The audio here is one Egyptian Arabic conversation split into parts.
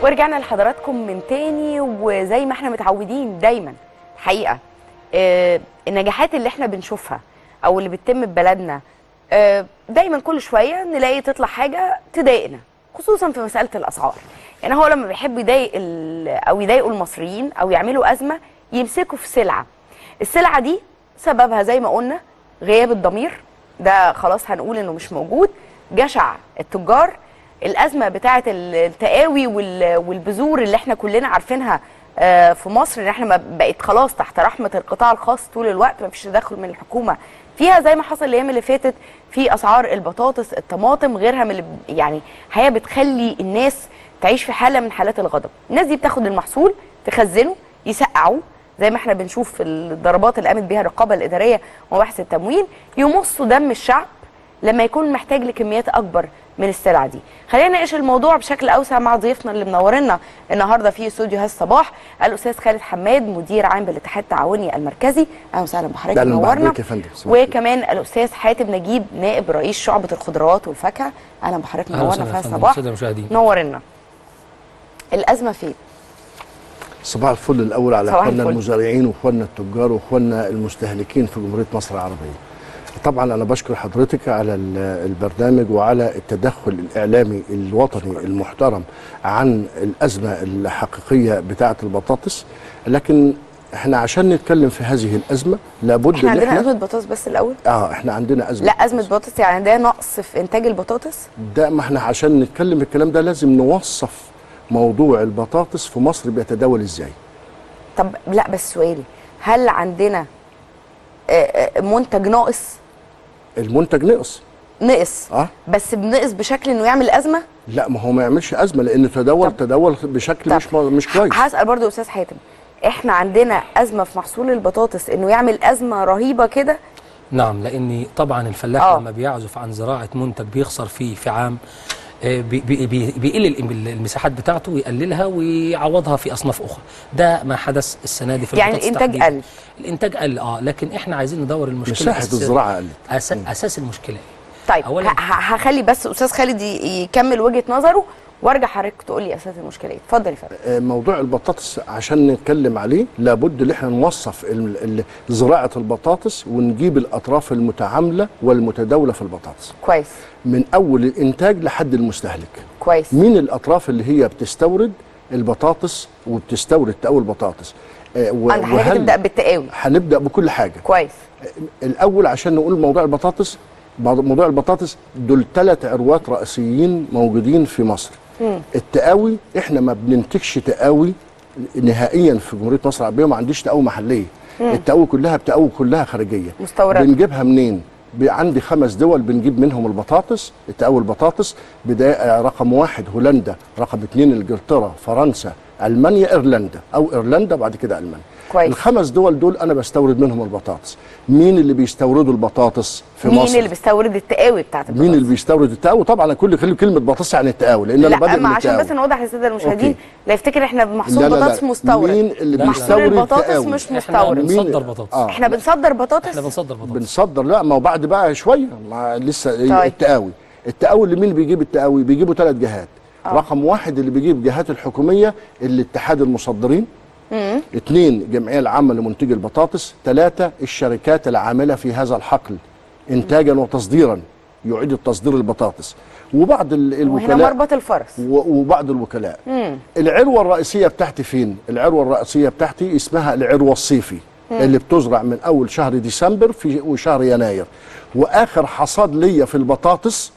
ورجعنا لحضراتكم من تاني وزي ما احنا متعودين دايما الحقيقه آه النجاحات اللي احنا بنشوفها او اللي بتتم في بلدنا آه دايما كل شويه نلاقي تطلع حاجه تضايقنا خصوصا في مساله الاسعار يعني هو لما بيحب يضايق ال- او يضايقوا المصريين او يعملوا ازمه يمسكوا في سلعه السلعه دي سببها زي ما قلنا غياب الضمير ده خلاص هنقول انه مش موجود جشع التجار الازمه بتاعه التقاوي وال- والبذور اللي احنا كلنا عارفينها آه، في مصر ان احنا ما بقت خلاص تحت رحمه القطاع الخاص طول الوقت ما فيش تدخل من الحكومه فيها زي ما حصل الايام اللي فاتت في اسعار البطاطس الطماطم غيرها من اللي ب- يعني هي بتخلي الناس تعيش في حاله من حالات الغضب الناس دي بتاخد المحصول تخزنه يسقعوه زي ما احنا بنشوف في الضربات اللي قامت بيها الرقابه الاداريه ومباحث التموين يمصوا دم الشعب لما يكون محتاج لكميات اكبر من السلع دي خلينا نناقش الموضوع بشكل اوسع مع ضيوفنا اللي منورنا النهارده في استوديو هذا الصباح الاستاذ خالد حماد مدير عام بالاتحاد التعاوني المركزي اهلا وسهلا بحضرتك أهلاً منورنا بحضرتك يا فندم. صباح الخير. وكمان الاستاذ حاتم نجيب نائب رئيس شعبه الخضروات والفاكهه اهلا بحضرتك أهلا منورنا وسهلا في يا هذا فندم، الصباح السادة المشاهدين. نورنا الازمه فين صباح الفل الاول على صباح اخواننا الفل. المزارعين واخواننا التجار واخواننا المستهلكين في جمهوريه مصر العربيه. طبعا انا بشكر حضرتك على ال- البرنامج وعلى التدخل الاعلامي الوطني المحترم عن الازمه الحقيقيه بتاعه البطاطس لكن احنا عشان نتكلم في هذه الازمه لابد احنا إن عندنا ازمه بطاطس بس الاول اه احنا عندنا ازمه لا ازمه بطاطس يعني ده نقص في انتاج البطاطس ده ما احنا عشان نتكلم الكلام ده لازم نوصف موضوع البطاطس في مصر بيتداول ازاي طب لا بس سؤالي هل عندنا آه، آه، منتج ناقص المنتج نقص نقص اه بس بنقص بشكل انه يعمل ازمه لا ما هو ما يعملش ازمه لان تداول طب- تداول بشكل طب مش مش كويس هسال برضو يا استاذ حاتم احنا عندنا ازمه في محصول البطاطس انه يعمل ازمه رهيبه كده نعم لان طبعا الفلاح آه. لما بيعزف عن زراعه منتج بيخسر فيه في عام آه، بي- بي- بي- بيقل الم- المساحات بتاعته ويقللها ويعوضها في اصناف اخرى ده ما حدث السنه دي في يعني البطاطس الإنتاج تحديداً. قل. الانتاج قل اه لكن احنا عايزين ندور المشكله مساحه أساس- الزراعه قلت أس... اساس المشكله طيب أولاً- ه- ه- هخلي بس استاذ خالد ي- يكمل وجهه نظره وارجع حضرتك تقول لي اساس المشكله ايه اتفضل يا فندم آه، موضوع البطاطس عشان نتكلم عليه لابد ان احنا نوصف ال- ال- زراعه البطاطس ونجيب الاطراف المتعامله والمتداوله في البطاطس كويس من اول الانتاج لحد المستهلك كويس مين الاطراف اللي هي بتستورد البطاطس وبتستورد تقوي البطاطس آه، و- انا حضرتك تبدا بالتقاوي هنبدا بكل حاجه كويس الاول عشان نقول موضوع البطاطس بعض- موضوع البطاطس دول ثلاث عروات رئيسيين موجودين في مصر التقاوي احنا ما بننتجش تقاوي نهائيا في جمهوريه مصر العربيه ما عنديش تقاوي محليه التقاوي كلها بتقاوي كلها خارجيه مستوردة. بنجيبها منين ب- عندي خمس دول بنجيب منهم البطاطس التقاوي البطاطس بداية آه، رقم واحد هولندا رقم اثنين انجلترا فرنسا المانيا ايرلندا او ايرلندا بعد كده المانيا كويس. الخمس دول دول انا بستورد منهم البطاطس مين اللي بيستوردوا البطاطس في مين مصر اللي بيستورد التقاوي بتاعت البطاطس مين اللي بيستورد التقاوي طبعا كل كل- كلمه بطاطس يعني التقاوي لان انا بادئ لا من ما عشان التقاوي بس نوضح للساده المشاهدين أوكي. لا يفتكر احنا محصول لا، لا، لا. بطاطس مستورد مين اللي لا، محصول بيستورد البطاطس التقاوي مش احنا مستورد مين- بنصدر بطاطس آه. احنا بنصدر بطاطس احنا بنصدر بطاطس بنصدر لا ما هو بعد بقى شويه ما لسه طيب. التقاوي التقاوي اللي مين اللي بيجيب التقاوي بيجيبوا ثلاث جهات آه. رقم واحد اللي بيجيب الجهات الحكوميه اللي اتحاد المصدرين اثنين الجمعيه العامه لمنتجي البطاطس ثلاثه الشركات العامله في هذا الحقل انتاجا وتصديرا يعيد التصدير البطاطس وبعض ال- وهنا الوكلاء مربط الفرس و- وبعض الوكلاء العروه الرئيسيه بتاعتي فين العروه الرئيسيه بتاعتي اسمها العروه الصيفي اللي بتزرع من اول شهر ديسمبر في وشهر يناير واخر حصاد ليا في البطاطس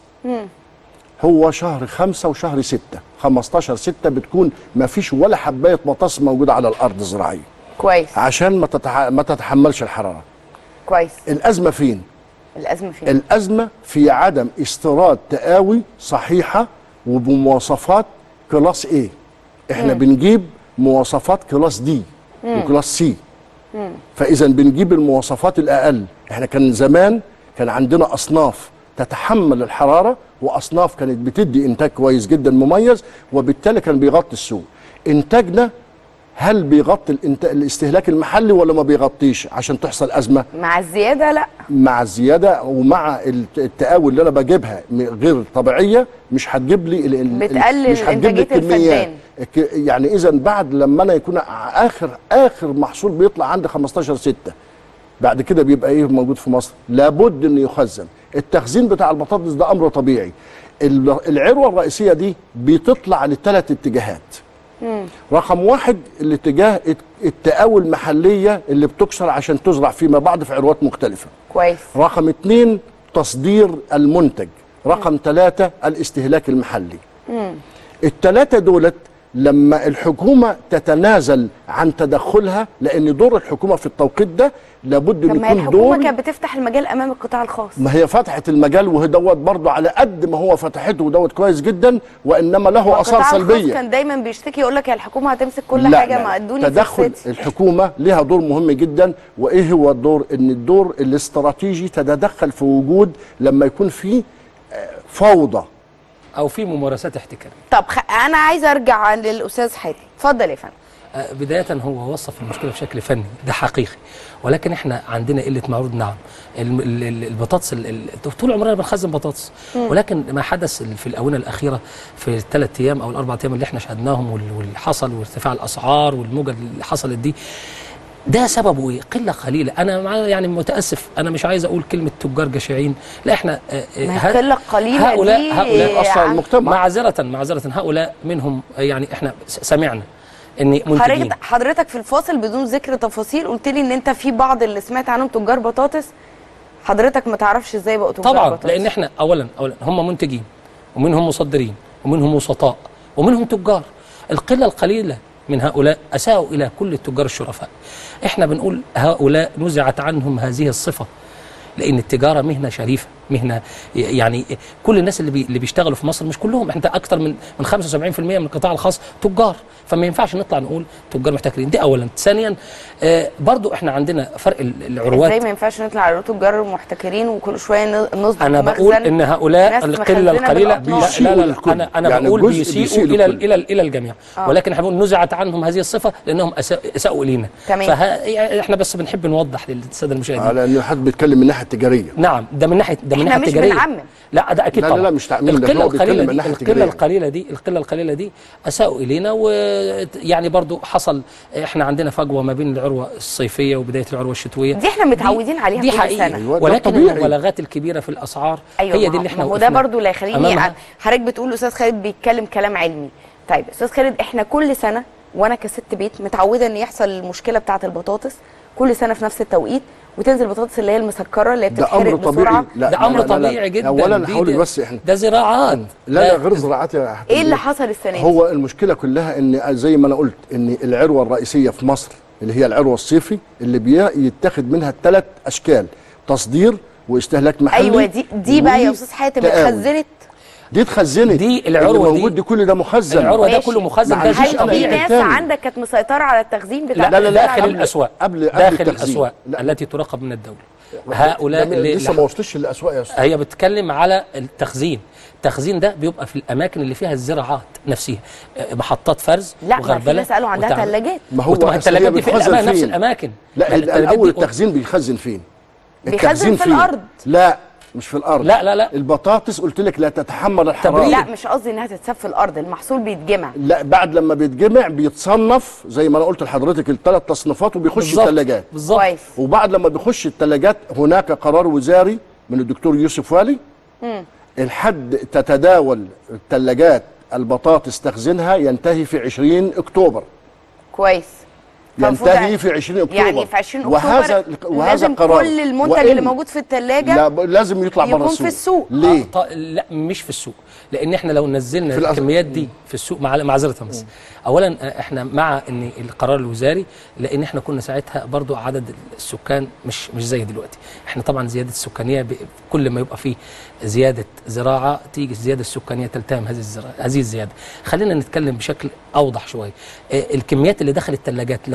هو شهر خمسة وشهر ستة 15 ستة بتكون ما فيش ولا حباية بطاطس موجودة على الأرض الزراعية كويس عشان ما, تتح... ما تتحملش الحرارة كويس الأزمة فين؟ الازمه فين الأزمة في عدم استيراد تقاوي صحيحة وبمواصفات كلاس A احنا بنجيب مواصفات كلاس دي وكلاس سي فإذا بنجيب المواصفات الأقل احنا كان زمان كان عندنا أصناف تتحمل الحرارة وأصناف كانت بتدي إنتاج كويس جدا مميز وبالتالي كان بيغطي السوق إنتاجنا هل بيغطي الانت... الاستهلاك المحلي ولا ما بيغطيش عشان تحصل أزمة مع الزياده لا مع الزياده ومع الت- التقاوي اللي انا بجيبها م- غير طبيعيه مش هتجيب لي ال- ال- بتقلل مش هتجيب لي إنتاجية الكميات الفدان. ك- يعني اذا بعد لما انا يكون اخر اخر محصول بيطلع عندي 15 6 بعد كده بيبقى ايه موجود في مصر لابد انه يخزن التخزين بتاع البطاطس ده امر طبيعي ال- العروه الرئيسيه دي بتطلع لثلاث اتجاهات رقم واحد الاتجاه الت- التقاوي المحليه اللي بتكسر عشان تزرع فيما بعد في عروات مختلفه كويس رقم اتنين تصدير المنتج رقم ثلاثة الاستهلاك المحلي الثلاثة دولت لما الحكومة تتنازل عن تدخلها لأن دور الحكومة في التوقيت ده لابد طب أن ما هي يكون الحكومه دور كانت بتفتح المجال امام القطاع الخاص ما هي فتحت المجال وهي دوت برضه على قد ما هو فتحته ودوت كويس جدا وإنما له آثار القطاع الخاص سلبية كان دايما بيشتكي يقول لك يا الحكومه هتمسك كل لا حاجه لا ما ادوني تدخل فرصتي الحكومة لها دور مهم جدا وإيه هو الدور إن الدور الاستراتيجي تتدخل في وجود لما يكون في آه، فوضى او في ممارسات احتكاريه طب خ... انا عايزه ارجع للاستاذ حاتم اتفضل يا فندم آه، بداية هو وصف المشكلة بشكل فني ده حقيقي ولكن احنا عندنا قلة معروض نعم الم- ال- ال- البطاطس ال- ال- طول عمرنا بنخزن بطاطس ولكن ما حدث ال- في الآونة الأخيرة في الثلاث أيام أو الأربع أيام اللي احنا شهدناهم وال- واللي حصل وارتفاع الأسعار والموجة اللي حصلت دي ده سببه ايه؟ قله قليله، انا مع يعني متاسف انا مش عايز اقول كلمه تجار جشعين، لا احنا آه، آه، ما ه- هي القله القليله هؤلاء دي هؤلاء أصلا عن- المجتمع معذره معذره هؤلاء منهم يعني احنا س- سمعنا ان منتجين حضرتك حضرتك في الفاصل بدون ذكر تفاصيل قلت لي ان انت في بعض اللي سمعت عنهم تجار بطاطس حضرتك ما تعرفش ازاي بقوا تجار طبعا بطاطس لان احنا اولا اولا هم منتجين ومنهم مصدرين ومنهم وسطاء ومنهم تجار القله القليله من هؤلاء اساءوا الى كل التجار الشرفاء احنا بنقول هؤلاء نزعت عنهم هذه الصفه لان التجاره مهنه شريفه مهنه يعني كل الناس اللي بي اللي بيشتغلوا في مصر مش كلهم احنا اكتر من من 75% من القطاع الخاص تجار فما ينفعش نطلع نقول تجار محتكرين دي اولا ثانيا آه برضو احنا عندنا فرق ال- العروات ازاي ما ينفعش نطلع على تجار محتكرين وكل شويه ن- نظبط انا بقول مخزن ان هؤلاء ناس القله مخزنة القليله بالأطناف. لا لا, لا, بيسيئوا انا انا يعني بقول الجزء بيسيئوا بيسيء الى للكل. الى الى الجميع آه. ولكن احنا بنقول نزعت عنهم هذه الصفه لانهم أساء- اساءوا الينا تمام. فه يعني احنا بس بنحب نوضح للساده المشاهدين على انه حد بيتكلم من الناحيه التجاريه نعم ده من ناحيه ده من إحنا ناحيه مش تجاريه بنعمم. لا ده اكيد لا، لا، طبعا لا، مش تعميم، ده القله هو بيتكلم القليله من دي ناحية القله تجارية. القليله دي القله القليله دي اساءوا الينا ويعني برضو حصل احنا عندنا فجوه ما بين العروه الصيفيه وبدايه العروه الشتويه دي احنا متعودين عليها دي كل حقيقة سنة. أيوة، ده ولكن طبيعي. المبالغات الكبيره في الاسعار ايوه هي ما دي هو- اللي احنا ما هو ده وقفنا برضو لا يخليني أمامها. ع- حضرتك بتقول استاذ خالد بيتكلم كلام علمي طيب استاذ خالد احنا كل سنه وانا كست بيت متعوده ان يحصل المشكله بتاعه البطاطس كل سنه في نفس التوقيت وتنزل البطاطس اللي هي المسكره اللي هي ده بتتحرق امر طبيعي بسرعه لا ده لا، امر لا، لا، لا. طبيعي جدا اولا دي- هقول ده- بس احنا ده زراعات لا لا ده- غير زراعات يا أحمد. ايه اللي حصل السنه دي هو المشكله كلها ان زي ما انا قلت ان العروه الرئيسيه في مصر اللي هي العروه الصيفي اللي بيتاخد منها ثلاث اشكال تصدير واستهلاك محلي ايوه دي دي بقى يا استاذ حاتم وتقاوي. اتخزنت دي اتخزنت دي العروة اللي دي- موجود دي كل ده مخزن العروة ده ماشي. كله مخزن ده معلش شيء هل أنا في طبيعي ناس تاني. عندك كانت مسيطره على التخزين بتاع لا لا لا لا، داخل قبل- الاسواق قبل- قبل داخل التخزين. الاسواق لا. التي تراقب من الدوله هؤلاء ده اللي لسه ما وصلش للاسواق يا استاذ هي بتتكلم على التخزين التخزين ده بيبقى في الاماكن اللي فيها الزراعات نفسها آه، محطات فرز لا ما في وغربله ناس قالوا عندها وتعمل- ثلاجات ما هو وطبعا أصل الثلاجات هي دي في بتخزن الأماكن نفس فين؟ الاماكن لا ما الثلاجات الاول دي- التخزين بيخزن فين بيخزن التخزين في فين؟ الأرض. لا مش في الارض لا، لا، لا. البطاطس قلت لك لا تتحمل الحراره لا مش قصدي انها تتساب في الارض المحصول بيتجمع لا بعد لما بيتجمع بيتصنف زي ما انا قلت لحضرتك الثلاث تصنيفات وبيخش بالظبط الثلاجات بالظبط كويس وبعد لما بيخش الثلاجات هناك قرار وزاري من الدكتور يوسف والي الحد تتداول الثلاجات البطاطس تخزينها ينتهي في 20 اكتوبر كويس فالمفروض ينتهي يعني- في 20 اكتوبر يعني في 20 اكتوبر وهذا وهذا لازم قرار كل المنتج وإن- اللي موجود في الثلاجه لا ب- لازم يطلع يكون بره في السوق السوق. ليه؟ ط- لا مش في السوق لان احنا لو نزلنا في الأز- الكميات دي في السوق مع معذره بس اولا آه، احنا مع ان القرار الوزاري لان احنا كنا ساعتها برضو عدد السكان مش مش زي دلوقتي احنا طبعا زياده السكانيه ب- كل ما يبقى فيه زياده زراعه تيجي الزياده السكانيه تلتهم هذه الزراعه هذه الزياده خلينا نتكلم بشكل اوضح شويه آه، الكميات اللي دخلت الثلاجات لو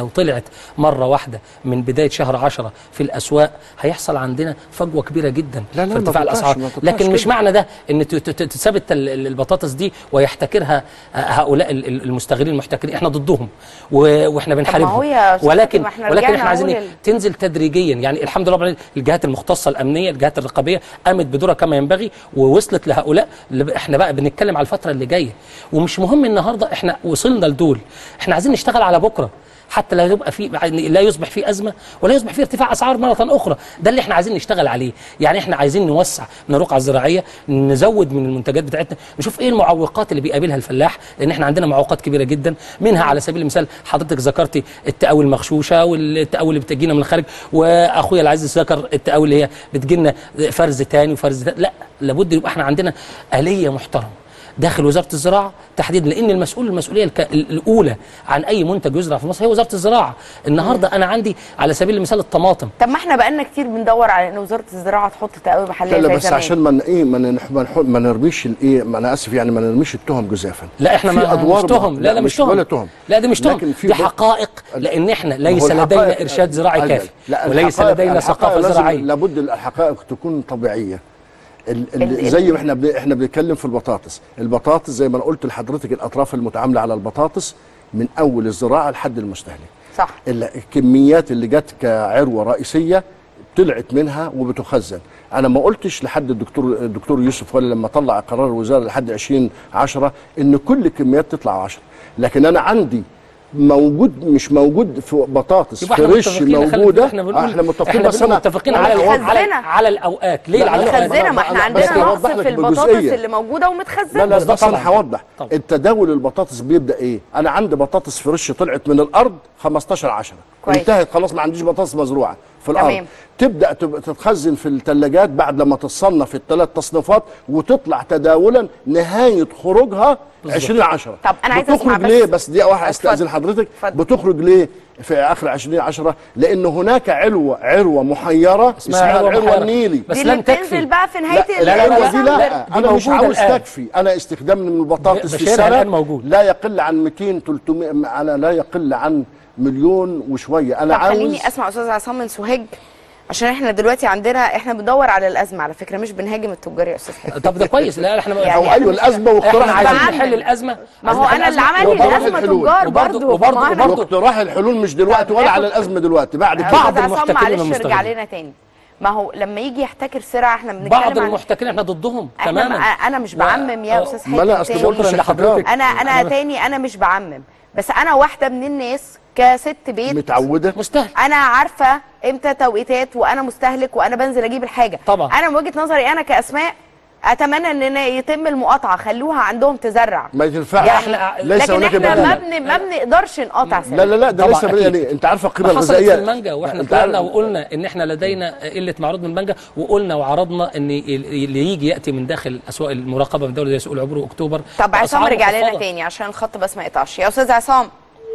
لو طلعت مره واحده من بدايه شهر 10 في الاسواق هيحصل عندنا فجوه كبيره جدا لا، لا، في ما ارتفاع تطلعش- الاسعار ما تطلعش لكن مش كده. معنى ده ان ت- ت- ت- تثبت ال- ال- البطاطس دي ويحتكرها هؤلاء ال- ال- المستغلين المحتكرين احنا ضدهم و- واحنا هو بنحاربهم يا أستاذ ولكن ما إحنا ولكن رجعنا احنا عايزين أقول إيه؟ ال- تنزل تدريجيا يعني الحمد لله رب العالمين الجهات المختصه الامنيه الجهات الرقابيه قامت بدورها كما ينبغي ووصلت لهؤلاء اللي ب- احنا بقى بنتكلم على الفتره اللي جايه ومش مهم النهارده احنا وصلنا لدول احنا عايزين نشتغل على بكره حتى لا يبقى في لا يصبح في ازمه ولا يصبح في ارتفاع اسعار مره اخرى ده اللي احنا عايزين نشتغل عليه يعني احنا عايزين نوسع من الرقعه الزراعيه نزود من المنتجات بتاعتنا نشوف ايه المعوقات اللي بيقابلها الفلاح لان احنا عندنا معوقات كبيره جدا منها على سبيل المثال حضرتك ذكرتي التقاوي المغشوشه والتقاوي اللي بتجينا من الخارج واخويا العزيز ذكر التقاوي اللي هي بتجينا فرز تاني وفرز تاني لا لابد يبقى احنا عندنا اليه محترمه داخل وزاره الزراعه تحديدا لان المسؤول المسؤوليه الك... الاولى عن اي منتج يزرع في مصر هي وزاره الزراعه النهارده انا عندي على سبيل المثال الطماطم طب ما احنا بقالنا كتير بندور على ان وزاره الزراعه تحط تقاوي محليه لا لا زي بس زمان عشان ما ن- ايه ما نح- ما نح- ما نرميش الايه ما انا اسف يعني ما نرميش التهم جزافا لا احنا في ما أدوار مش تهم لا لا مش تهم ولا تهم لا دي مش لكن تهم في دي بعض- حقائق لان احنا ما هو ليس لدينا الحقائق- ارشاد زراعي أجل. كافي لا وليس الحقائق- لدينا الحقائق ثقافه لازم- زراعيه لابد الحقائق تكون طبيعيه ال ال- ال ال- زي ما احنا بن- احنا بنتكلم في البطاطس البطاطس زي ما انا قلت لحضرتك الاطراف المتعامله على البطاطس من اول الزراعه لحد المستهلك صح ال- الكميات اللي جت كعروه رئيسيه طلعت منها وبتخزن انا ما قلتش لحد الدكتور الدكتور يوسف ولا لما طلع قرار الوزاره لحد 20 10 ان كل الكميات تطلع 10 لكن انا عندي موجود مش موجود في بطاطس يبقى احنا فريش متفقين خلي موجوده بالك، احنا بنقول احنا متفقين احنا بس بنقول انا متفقين أنا على أوضح الأوقات لك- على على الاوقات ليه لا، على لا، الأوقات؟ متخزنه ما أنا- احنا أنا- عندنا بس نقص أوضح لك في البطاطس بجزئية. اللي موجوده ومتخزنه لا لا ده بس انا طبعاً. هوضح طبعاً. التداول البطاطس بيبدا ايه انا عندي بطاطس فريش طلعت من الارض 15 10 كويس. انتهت خلاص ما عنديش بطاطس مزروعه في الارض تمام. تبدا تب- تتخزن في الثلاجات بعد لما تصنف الثلاث تصنيفات وتطلع تداولا نهايه خروجها 20 10 طب أنا عايزة أسمع بتخرج بس- ليه بس دي واحد اتفضل. استاذن حضرتك اتفضل. بتخرج ليه في اخر 20 10 لان هناك عروه عروه محيره اسمها, عروة العروه محيرة. النيلي بس دي لم اللي تكفي. بتنزل بقى في لا نهايه لا لا، لا, لا، دي لا، لا, لا، دي انا مش موجودة عاوز الآن. تكفي انا استخدام من البطاطس في بشيرها السنه الآن موجود. لا يقل عن 200 300 انا لا يقل عن مليون وشويه انا طب عاوز خليني اسمع استاذ عصام من سوهاج عشان احنا دلوقتي عندنا احنا بندور على الازمه على فكره مش بنهاجم التجار يا استاذ حلمي طب ده كويس لا احنا يعني او أنا ايوه مش- الازمه احنا واقتراح عايزين بعمل. نحل الازمه ما هو عايزين انا اللي نحل عمل لي وبرضه الازمه الحلول. تجار وبرضه- برضه وبرضه- ما أنا- وبرضه- واقتراح الحلول مش دلوقتي طب ولا على ناخد- الازمه دلوقتي بعد كده بعض بعض عصام المحتكرين معلش والمستغلين. ارجع لنا تاني ما هو لما يجي يحتكر سلعه احنا بنتكلم بعض عن المحتكرين احنا ضدهم احنا تماما انا مش بعمم يا آه، استاذ ما انا حلمي اصل تاني. ما قلتش شكراً التجار. لحضرتك. انا انا تاني انا مش بعمم بس انا واحده من الناس كست بيت متعوده مستهل انا عارفه امتى توقيتات وانا مستهلك وانا بنزل اجيب الحاجه طبعاً. انا من وجهه نظري انا كاسماء اتمنى ان يتم المقاطعه خلوها عندهم تزرع ما ينفعش يعني ليس لكن هناك احنا ما, بديل بن... ما بنقدرش نقطع سلع لا لا لا ده طبعاً ليس بديل. أكيد. يعني انت عارفه القيمه حصلت الغذائيه في المانجا واحنا أنت عارف- طلعنا وقلنا ان احنا لدينا قله معروض من المانجا وقلنا وعرضنا ان اللي يجي ياتي من داخل اسواق المراقبه من دوله زي سوق العبور واكتوبر طب عصام بأسعار رجع لنا مخفضة. تاني عشان الخط بس ما يقطعش يا استاذ عصام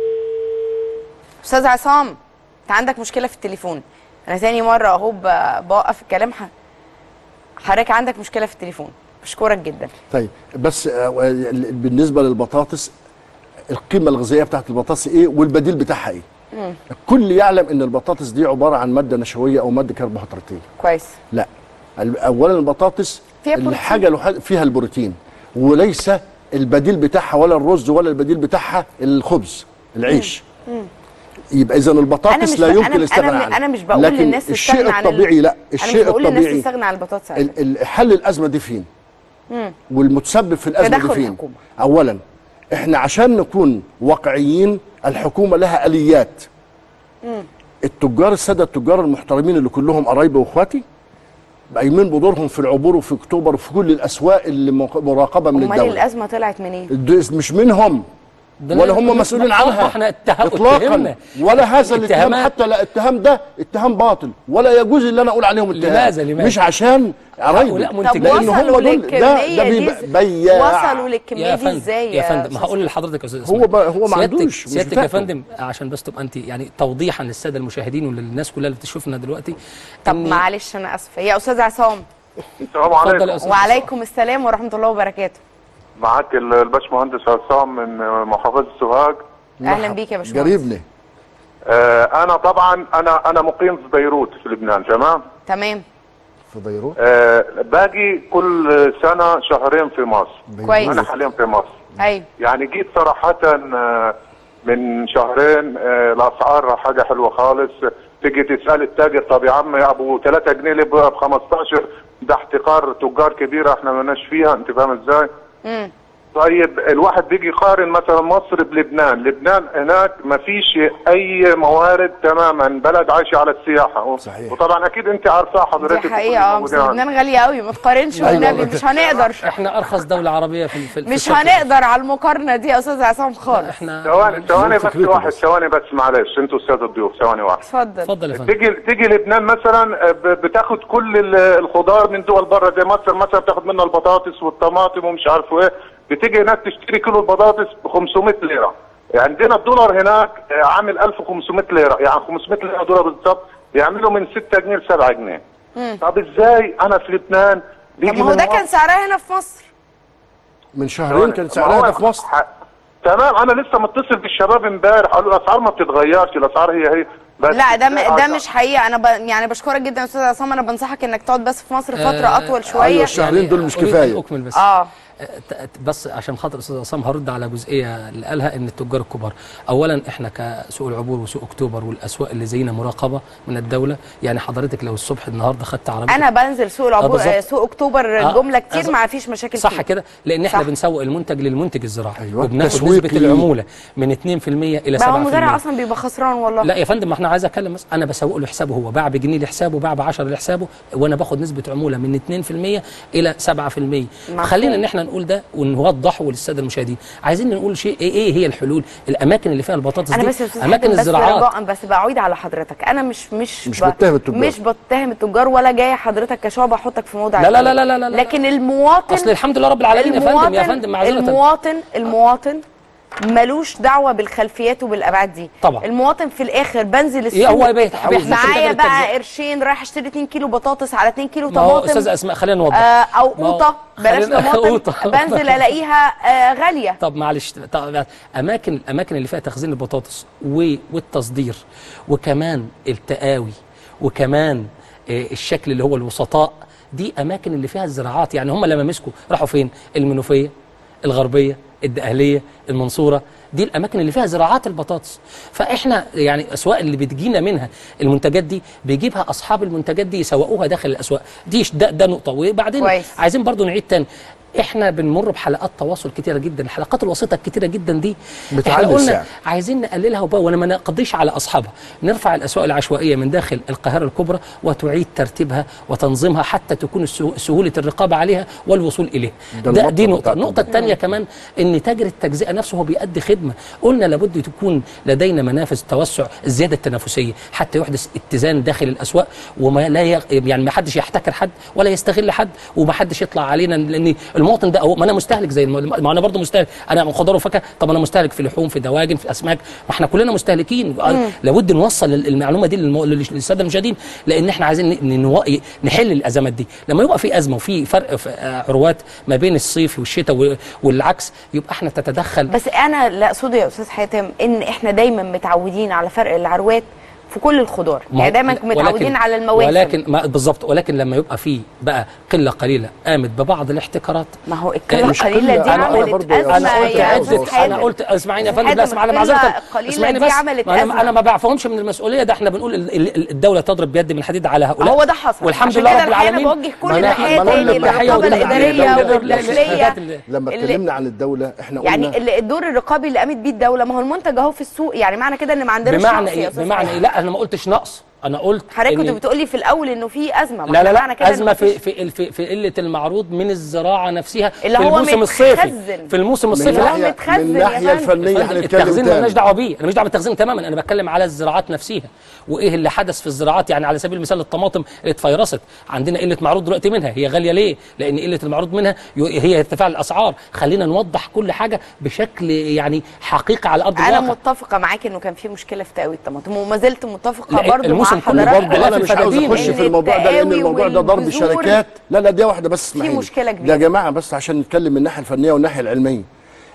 استاذ عصام انت عندك مشكله في التليفون انا تاني مره اهو ب- بوقف الكلام ح- حضرتك عندك مشكله في التليفون بشكرك جدا طيب بس آه، بالنسبه للبطاطس القيمه الغذائيه بتاعت البطاطس ايه والبديل بتاعها ايه الكل يعلم ان البطاطس دي عباره عن ماده نشويه او ماده كربوهيدراتيه كويس لا ال- اولا البطاطس فيها بروتين. الحاجه الوحيده فيها البروتين وليس البديل بتاعها ولا الرز ولا البديل بتاعها الخبز العيش يبقى اذا أنا البطاطس مش لا ب- يمكن أنا- الاستغناء أنا- عنها أنا مش بقول لكن للناس الشيء تستغنى عن ال- الطبيعي لا انا مش الشيء بقول للناس الطبيعي تستغنى عن البطاطس على فكرة. ال- ال- حل الازمه دي فين والمتسبب في الازمه تدخل دي فين الحكومة. اولا احنا عشان نكون واقعيين الحكومه لها اليات التجار الساده التجار المحترمين اللي كلهم قرايبي واخواتي قايمين بدورهم في العبور وفي اكتوبر وفي كل الاسواق اللي مق- مراقبه من امال الدوله الازمه طلعت منين الد- مش منهم ده ولا لا- هم مسؤولين لا، عنها احنا اتهم- اطلاقا اتهمنا. ولا هذا الاتهام اتهامات. حتى لا الاتهام ده اتهام باطل ولا يجوز ان انا اقول عليهم اتهام لماذا- لماذا؟ مش عشان قرايبي هؤلاء طب منتجين. لأن هم وصلوا دول- للكميه ده- ده دي بيبقى بياع. وصلوا للكميه يا دي فندم ازاي يا فندم أستاذ هقول لحضرتك يا استاذ هو إسماعيل. ما- هو ما سيادتك- عندوش، مش سيادتك يا بتاعته. فندم عشان بس تبقى انت يعني توضيحا للساده المشاهدين وللناس كلها اللي بتشوفنا دلوقتي طب إن- معلش انا اسفه يا استاذ عصام السلام اتفضل عليكم يا أستاذ. وعليكم السلام ورحمه الله وبركاته معاك ال- الباشمهندس عصام من محافظه سوهاج اهلا بيك يا باشمهندس قريبني آه انا طبعا انا انا مقيم في بيروت في لبنان تمام تمام في بيروت آه باجي كل سنه شهرين في مصر كويس انا حاليا في مصر ايوه يعني جيت صراحه آه، من شهرين آه، الاسعار حاجه حلوه خالص تيجي تسال التاجر طب يا عم يا ابو 3 جنيه ليه بقى ب 15 ده احتقار تجار كبيره احنا مالناش فيها انت فاهم ازاي؟ امم طيب الواحد بيجي يقارن مثلا مصر بلبنان، لبنان هناك ما فيش اي موارد تماما، بلد عايشه على السياحه صحيح. وطبعا اكيد انت عارفاها دي حضرتك حقيقه اه بس لبنان غاليه قوي ما تقارنش والنبي مش هنقدر احنا ارخص دوله عربيه في في في مش الشرق. هنقدر على المقارنه دي يا استاذ عصام خالص احنا ثواني ثواني بس فكرته واحد بس. ثواني بس معلش انتوا استاذ الضيوف ثواني واحد اتفضل اتفضل يا فندم تيجي تيجي لبنان مثلا ب- بتاخد كل ال- الخضار من دول بره زي مصر مثلا بتاخد منها البطاطس والطماطم ومش عارف ايه بتيجي هناك تشتري كيلو البطاطس ب 500 ليره عندنا الدولار هناك آه، عامل 1500 ليره يعني 500 ليره دولار بالظبط يعملوا من 6 جنيه ل 7 جنيه طب ازاي انا في لبنان طب بيجي ما هو من ده مصر- كان سعرها هنا في مصر من شهرين كان ما سعرها هو ده في مصر ح- تمام انا لسه متصل بالشباب امبارح قالوا الاسعار ما بتتغيرش الاسعار هي هي بس لا ده م- ده إزاي مش حقيقه انا ب... يعني بشكرك جدا يا استاذ عصام انا بنصحك انك تقعد بس في مصر فتره آه، اطول أيوة، شويه الشهرين دول مش أريد كفاية. اكمل بس اه ت- ت- بس عشان خاطر استاذ عصام هرد على جزئيه اللي قالها ان التجار الكبار اولا احنا كسوق العبور وسوق اكتوبر والاسواق اللي زينا مراقبه من الدوله يعني حضرتك لو الصبح النهارده خدت عربيه انا بنزل سوق العبور بالظبط. آه سوق اكتوبر آه، جمله كتير أز- ما فيش مشاكل صح فيه. كده لان احنا صح. بنسوق المنتج للمنتج الزراعي أيوة. وبناخد تسويق نسبه ليه؟ العموله من 2% الى 7% بقى هو المزارع اصلا بيبقى خسران والله لا يا فندم ما احنا عايز اتكلم بس انا بسوق له حسابه هو باع بجنيه لحسابه باع ب 10 لحسابه وانا باخد نسبه عموله من 2% الى 7% مفهوم. خلينا ان احنا نقول ده ونوضحه للساده المشاهدين عايزين نقول شيء ايه, إيه هي الحلول الاماكن اللي فيها البطاطس انا دي بس يا أستاذ اماكن حاتم بس الزراعات رجاء بس بعيد على حضرتك انا مش مش مش ب- بتهم التجار. مش بتهم التجار ولا جايه حضرتك كشعب احطك في موضع لا لا التهم. لا لا لا لا. لكن المواطن اصل الحمد لله رب العالمين يا فندم يا فندم معذره المواطن المواطن ملوش دعوه بالخلفيات وبالابعاد دي طبعا. المواطن في الاخر بنزل السوق إيه هو بيت- بيحتاج معايا تاجر بقى التجزئة. قرشين رايح اشتري 2 كيلو بطاطس على 2 كيلو ما هو استاذ طماطم اسماء خلينا نوضح آه او ما هو- قوطه بلاش خلينا- طماطم قوطة. بنزل الاقيها آه غاليه طب معلش طب اماكن الاماكن اللي فيها تخزين البطاطس و- والتصدير وكمان التقاوي وكمان آه، الشكل اللي هو الوسطاء دي اماكن اللي فيها الزراعات يعني هم لما مسكوا راحوا فين المنوفيه الغربيه الدقهليه المنصوره دي الاماكن اللي فيها زراعات البطاطس فاحنا يعني الاسواق اللي بتجينا منها المنتجات دي بيجيبها اصحاب المنتجات دي يسوقوها داخل الاسواق دي ده, ده نقطه وبعدين كويس. عايزين برضو نعيد تاني احنا بنمر بحلقات تواصل كتيره جدا الحلقات الوسيطه الكتيره جدا دي بتعلي احنا قلنا السعر. عايزين نقللها وبقى وانا ما نقضيش على اصحابها نرفع الاسواق العشوائيه من داخل القاهره الكبرى وتعيد ترتيبها وتنظيمها حتى تكون السهو- سهوله الرقابه عليها والوصول اليها ده ده المطلب دي نقطه بتاع النقطه الثانيه كمان ان تاجر التجزئه نفسه هو بيأدي خدمه قلنا لابد تكون لدينا منافذ توسع الزياده التنافسيه حتى يحدث اتزان داخل الاسواق وما لا يغ... يعني ما حدش يحتكر حد ولا يستغل حد وما حدش يطلع علينا لان المواطن ده هو ما انا مستهلك زي الم... ما انا برضه مستهلك انا خضار وفاكهه طب انا مستهلك في لحوم في دواجن في اسماك ما احنا كلنا مستهلكين لابد نوصل المعلومه دي للم... للساده المشاهدين لان احنا عايزين ن... نو... نحل الازمات دي لما يبقى في ازمه وفي فرق في آه، عروات ما بين الصيف والشتاء و... والعكس يبقى احنا تتدخل بس انا لا اقصد يا استاذ حاتم ان احنا دايما متعودين على فرق العروات في كل الخضار ما هو- يعني دايما متعودين ولكن- على المواسم ولكن ما بالظبط ولكن لما يبقى في بقى قله قليله قامت ببعض الاحتكارات ما هو القله مش القليله قلة، دي أنا عملت برضو يا ازمه انا قلت يا عدة استاذ انا حاتم قلت اسمعيني يا أستاذ فندم لا اسمع انا القلة معذره القليلة اسمعيني دي بس عملت ما أزمة. انا انا ما بعفهمش من المسؤوليه ده احنا بنقول ال- ال- الدوله تضرب بيد من حديد على هؤلاء هو ده حصل والحمد عشان لله كده رب الحقيقة العالمين انا بوجه كل ما أنا- التحيه ما أنا تاني اللي بحيي للرقابه ودي- الاداريه ال- ال- والداخليه لما اللي- اتكلمنا عن الدوله احنا قلنا يعني ال- الدور الرقابي اللي قامت بيه الدوله ما هو المنتج اهو في السوق يعني معنى كده ان ما عندناش بمعنى نقص يا ايه أستاذ بمعنى حاتم. ايه لا انا ما قلتش نقص انا قلت حضرتك كنت إن- بتقولي في الاول انه في ازمه ما لا إحنا لا معنى لا كده إن ازمه في مفيش- في في, في قله المعروض من الزراعه نفسها اللي في هو الموسم الصيفي متخزن. في الموسم من الصيفي هو لا الناحيه متخزن من يا الناحيه فندم. الفنيه فندم، هنتكلم التخزين مالناش تاني دعوه بيه انا ماليش دعوه بالتخزين تماما انا بتكلم على الزراعات نفسها وايه اللي حدث في الزراعات يعني على سبيل المثال الطماطم اللي اتفيرست عندنا قله معروض دلوقتي منها هي غاليه ليه لان قله المعروض منها ي- هي ارتفاع الاسعار خلينا نوضح كل حاجه بشكل يعني حقيقي على ارض انا الواقع متفقه معاك انه كان في مشكله في تقوية الطماطم وما زلت متفقه لا، برضو مع الموسم كله حضرتك وبرضه آلاف انا مش عاوز الفدادين. اخش إن في الموضوع ده لان التقاوي الموضوع ده ضرب والبذور شركات لا لا دي واحده بس اسمعيني مشكلة كبيرة. ده يا جماعه بس عشان نتكلم من الناحيه الفنيه والناحيه العلميه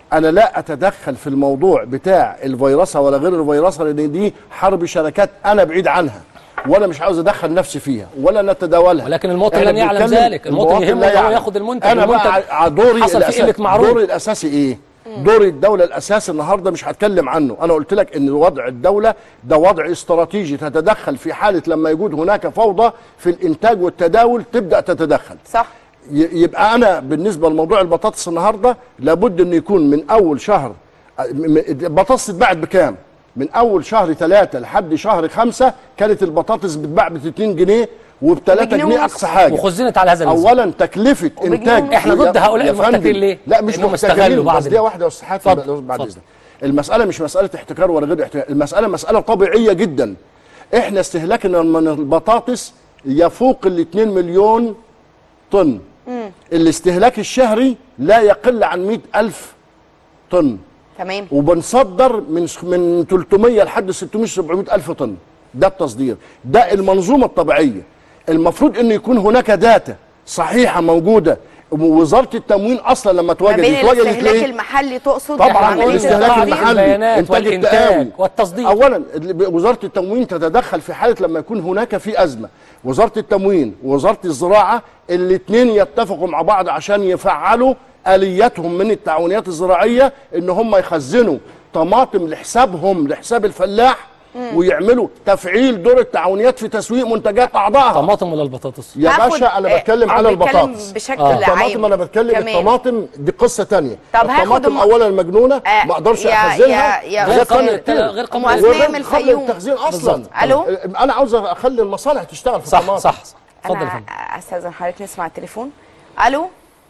انا لا اتدخل في الموضوع بتاع الفيروسه ولا غير الفيروسه لان دي حرب شركات انا بعيد عنها ولا مش عاوز ادخل نفسي فيها ولا نتداولها ولكن المواطن إحنا لن يعلم بنتكلم- ذلك، المواطن المواطن يهمه لا إن هو يعلم. ياخد المنتج، انا بقى المنتج ع- دوري حصل فيه الأساسي- قلة معروض. دوري الاساسي ايه دور الدولة الأساسي النهاردة مش هتكلم عنه أنا قلت لك أن وضع الدولة ده وضع استراتيجي تتدخل في حالة لما يوجد هناك فوضى في الإنتاج والتداول تبدأ تتدخل صح ي- يبقى انا بالنسبه لموضوع البطاطس النهارده لابد انه يكون من اول شهر م- م- البطاطس تتباع بكام؟ من اول شهر ثلاثة لحد شهر خمسة كانت البطاطس بتتباع ب 2 جنيه وب 3 وبجنيه جنيه ونص. اقصى حاجه وخزنت على هذا النسبة. اولا تكلفه وبجنيه انتاج ونص. إحنا ضد يا- هؤلاء يا المحتكرين فندم، ليه؟ لا مش لأنهم استغلوا محتكرين بعض بس دي ال- واحده يا استاذ حاتم اتفضل، بعد اتفضل. اذنك المساله مش مساله احتكار ولا غير احتكار المساله مساله طبيعيه جدا احنا استهلاكنا من البطاطس يفوق ال 2 مليون طن الاستهلاك الشهري لا يقل عن 100 ألف طن تمام وبنصدر من من 300 لحد 600 700 ألف طن ده التصدير ده المنظومة الطبيعية المفروض أن يكون هناك داتا صحيحة موجودة ووزارة التموين أصلا لما ما تواجد بين اتواجدت الاستهلاك ليه؟ المحلي تقصد طبعا عملية الاستهلاك التصدير؟ المحلي البيانات انتاج والإنتاج التقاوي. والتصدير. اولا ال- وزاره التموين تتدخل في حاله لما يكون هناك في ازمه وزاره التموين ووزاره الزراعه الاثنين يتفقوا مع بعض عشان يفعلوا الياتهم من التعاونيات الزراعيه ان هم يخزنوا طماطم لحسابهم لحساب الفلاح ويعملوا تفعيل دور التعاونيات في تسويق منتجات اعضائها طماطم ولا البطاطس يا هاخد- باشا انا آه، بتكلم أو على بيتكلم البطاطس بشكل آه. عام الطماطم انا بتكلم كمان. الطماطم دي قصه تانية طب هاخد الطماطم م- اولا مجنونه آه، ما اقدرش يا- اخزنها يا- يا ده غير أستاذ- قانون قابل التاني. غير قابل أم للتخزين. أسماء من وغير قبل الفيوم. التخزين اصلا بالظبط. ألو؟ انا عاوز اخلي المصالح تشتغل في صح الطماطم صح صح اتفضل يا انا فندم استاذن حضرتك نسمع التليفون الو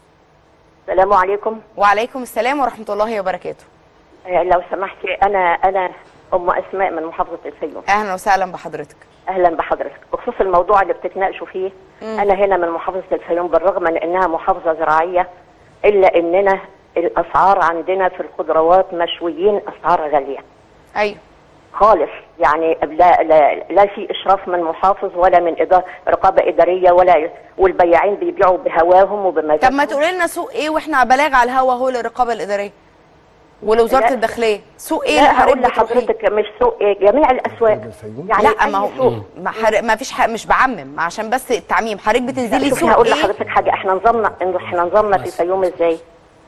السلام عليكم وعليكم السلام ورحمه الله وبركاته آه، لو سمحتي انا انا ام اسماء من محافظه الفيوم اهلا وسهلا بحضرتك اهلا بحضرتك بخصوص الموضوع اللي بتتناقشوا فيه انا هنا من محافظه الفيوم بالرغم من انها محافظه زراعيه الا اننا الاسعار عندنا في الخضروات مشويين اسعار غاليه ايوه خالص يعني لا لا, لا في اشراف من محافظ ولا من إدارة رقابه اداريه ولا والبياعين بيبيعوا بهواهم وبمزاجهم طب ما تقولي لنا سوق ايه واحنا بلاغ على الهوا هو للرقابه الاداريه ولوزاره لا. الداخليه سوق ايه لا اللي هقول حضرتك بتروحيه؟ لحضرتك مش سوق إيه، جميع الاسواق الفيوم؟ يعني لا ما أي هو سوق. ما, حر... ما فيش حق مش بعمم عشان بس التعميم حضرتك بتنزلي شوفي سوق هقول ايه لحضرتك حاجه احنا نظامنا احنا نظامنا في الفيوم ازاي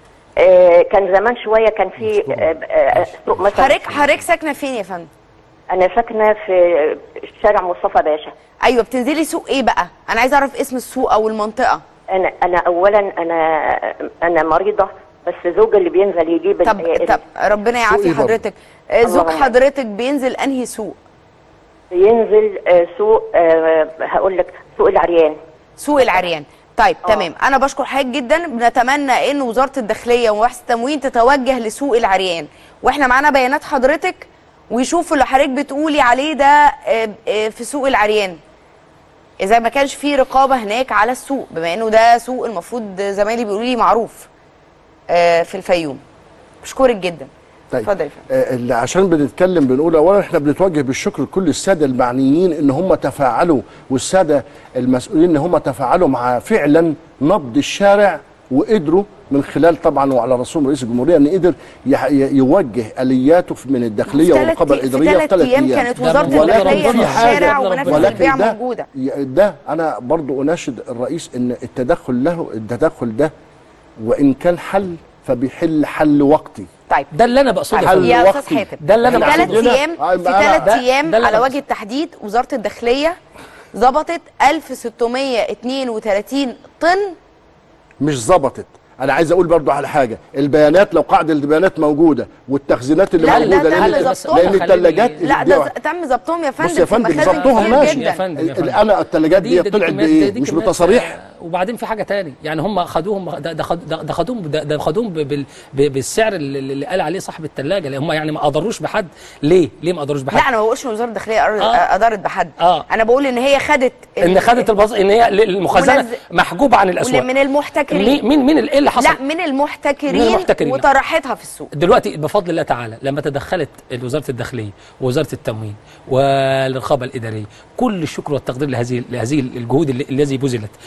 آه كان زمان شويه كان في آه آه سوق مثلا حضرتك حضرتك ساكنه فين يا فندم انا ساكنه في شارع مصطفى باشا ايوه بتنزلي سوق ايه بقى انا عايزه اعرف اسم السوق او المنطقه انا انا اولا انا انا مريضه بس زوجي اللي بينزل يجيب طب ال- طب ربنا يعافي سوق إيه برضه؟ حضرتك آه، زوج اللهم. حضرتك بينزل انهي سوق ينزل آه سوق آه هقول لك سوق العريان سوق العريان طيب آه. تمام انا بشكر حضرتك جدا بنتمنى ان وزاره الداخليه ومباحث التموين تتوجه لسوق العريان واحنا معانا بيانات حضرتك ويشوفوا اللي حضرتك بتقولي عليه ده آه، آه، في سوق العريان اذا ما كانش في رقابه هناك على السوق بما انه ده سوق المفروض زمايلي بيقولوا لي معروف آه، في الفيوم بشكرك جدا طيب اتفضل يا فندم آه، اللي عشان بنتكلم بنقول اولا احنا بنتوجه بالشكر لكل الساده المعنيين ان هم تفاعلوا والساده المسؤولين ان هم تفاعلوا مع فعلا نبض الشارع وقدروا من خلال طبعا وعلى رسول رئيس الجمهوريه ان قدر يح- ي- يوجه الياته في- من الداخليه في والرقابه تلات- الاداريه في ثلاث ايام كانت ده وزاره من ولكن الداخليه في في حاجة الشارع قبل ونفذ ربنا. البيع ده موجوده ي- ده انا برضو اناشد الرئيس ان التدخل له التدخل ده وان كان حل فبيحل حل وقتي طيب ده اللي انا بقصده يا حل فندم. يا وقتي. استاذ حاتم ده اللي أنا في بقصده. ثلاث عندنا- ايام آه، في أنا- ثلاث ده- ايام ده اللي على أنا وجه التحديد وزاره الداخليه ظبطت 1632 طن مش ظبطت انا عايز اقول برضو على حاجه البيانات لو قاعده البيانات موجوده والتخزينات اللي لا، ده موجوده تم لان ظبطها. لان خليني- الثلاجات لا ده ز- تم ظبطهم يا فندم بص يا في فندم مخازن ظبطوهم كتير ماشي جدا. يا فندم يا ال- فندم. انا الثلاجات دي دي طلعت كميات- بايه دي مش كميات بتصاريح سريعة. وبعدين في حاجه تاني يعني هم خدوهم ده ده خد- ده ده خدوهم ده ده خدوهم ب- بال- ب- بالسعر اللي اللي قال عليه صاحب الثلاجه لان هم يعني ما قدروش بحد ليه ليه ما قدروش بحد لا انا ما بقولش ان وزاره الداخليه أر- آه. ادارت بحد آه. انا بقول ان هي خدت ان خدت الباص ان هي المخزنه منزل- محجوبه عن الاسواق من المحتكرين مين مين مين ايه اللي حصل لا من المحتكرين, من المحتكرين. وطرحتها في السوق دلوقتي بفضل الله تعالى لما تدخلت وزاره الداخليه ووزاره التموين والرقابه الاداريه كل الشكر والتقدير لهذه لهذه الجهود اللي- الذي بذلت ولكن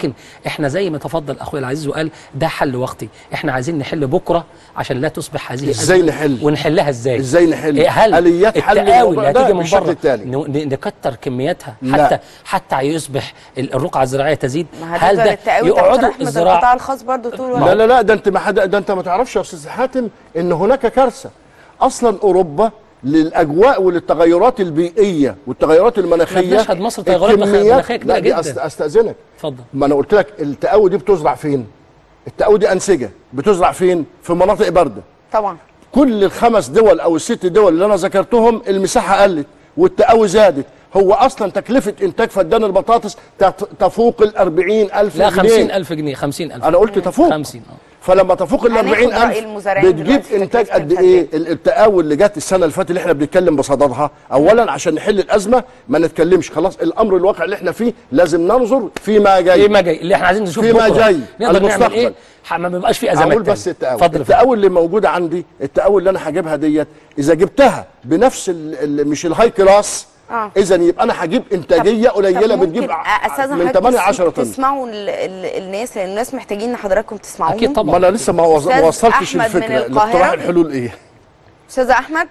لكن احنا زي ما تفضل اخويا العزيز وقال ده حل وقتي احنا عايزين نحل بكره عشان لا تصبح هذه إزاي أزمة. نحل؟ ونحلها ازاي إزاي نحل؟ إيه هل آليات حل التقاوي الموضوع اللي ده هتيجي من بالشكل بره التالي. ن- ن- نكتر كمياتها لا. حتى حتى يصبح ال- الرقعه الزراعيه تزيد ما هل هتفضل ده التقاوي تحت يقعدوا رحمه الزراعه القطاع الخاص برضو طول الوقت لا لا لا ده انت ما حد ده انت ما تعرفش يا استاذ حاتم ان هناك كارثه اصلا اوروبا للاجواء وللتغيرات البيئيه والتغيرات المناخيه بنشهد مصر تغيرات مناخ- الكميات- مناخية كبيرة لا دي جدا. أست- استاذنك اتفضل ما انا قلت لك التقاوي دي بتزرع فين التقاوي دي انسجه بتزرع فين في مناطق بارده طبعا كل الخمس دول او الست دول اللي انا ذكرتهم المساحه قلت والتقاوي زادت هو اصلا تكلفه انتاج فدان البطاطس تف- تفوق ال 40000 لا جنيه 50000 جنيه 50000 انا قلت تفوق 50 اه فلما تفوق ال هناخد 40000 رأي المزارعين بتجيب دلوقتي في انتاج تكلفة قد ايه ال- التقاوي اللي جت السنه اللي فاتت اللي احنا بنتكلم بصددها اولا عشان نحل الازمه ما نتكلمش خلاص الامر الواقع اللي احنا فيه لازم ننظر فيما جاي ايه ما جاي اللي احنا عايزين نشوف فيما بكرة. جاي. نقدر نعمل المستقبل. ايه ح- ما بيبقاش في ازمات اقول تاني. بس التقاوي اتفضل يا فندم. التقاوي اللي موجوده عندي التقاوي اللي انا هجيبها ديت اذا جبتها بنفس ال ال مش الهاي كلاس آه. اذا يبقى انا هجيب انتاجيه قليله طب بتجيب ممكن ع- استاذن من حضرتك 8 تس- 10 طن تسمعوا ال ال الناس لان الناس محتاجين ان حضراتكم تسمعوهم اكيد طبعا ما انا لسه ما وص- أستاذ ما وصلتش أحمد من الفكره القاهرة. الاقتراح الحلول ايه استاذ احمد